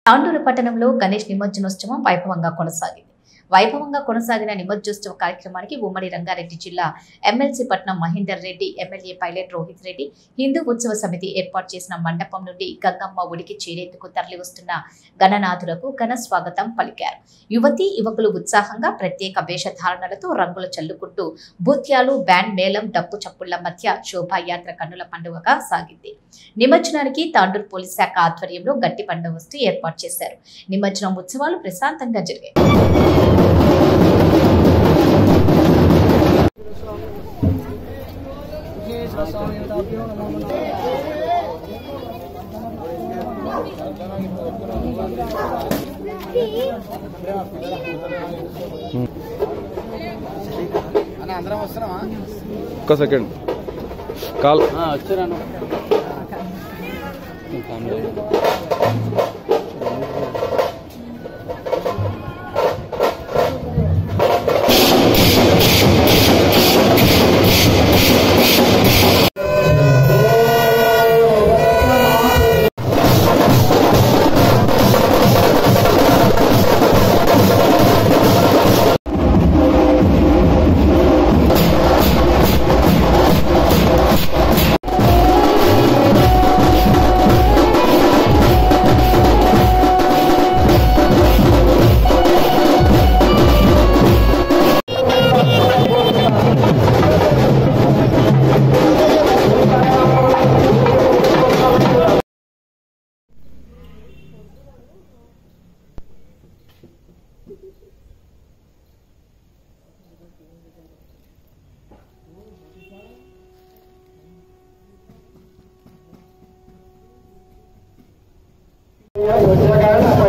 తాండూరు పట్టణంలో గణేష్ నిమజ్జనోత్సవం వైభవంగా కొనసాగింది వైభవంగా కొనసాగిన నిమజ్జోత్సవ కార్యక్రమానికి ఉమ్మడి రంగారెడ్డి జిల్లా MLC Patnam Mahender Reddy MLA Pilot Rohit Reddy Hindu ఉత్సవ సమితి ఏర్పాటు చేసిన మండపం నుండి గంగమ్మ ఉడికి చేరేందుకు తరలివస్తున్న గణనాథులకు ఘన స్వాగతం పలికారు యువతి యువకులు ఉత్సాహంగా ప్రత్యేక వేషధారణలతో రంగులు చల్లుకుంటూ భూత్యాలు బ్యాండ్ మేళం డప్పు చప్పుళ్ల మధ్య శోభాయాత్ర కన్నుల పండుగగా సాగింది నిమజ్జనానికి తాండూరు పోలీస్ శాఖ ఆధ్వర్యంలో గట్టి బందోబస్తు ఏర్పాటు చేశారు నిమజ్జనం ఉత్సవాలు ప్రశాంతంగా జరిగాయి అన్న అందరం వస్తున్నామా ఒక్క సెకండ్ కాల్ వచ్చారాను వచ్చిన కాడ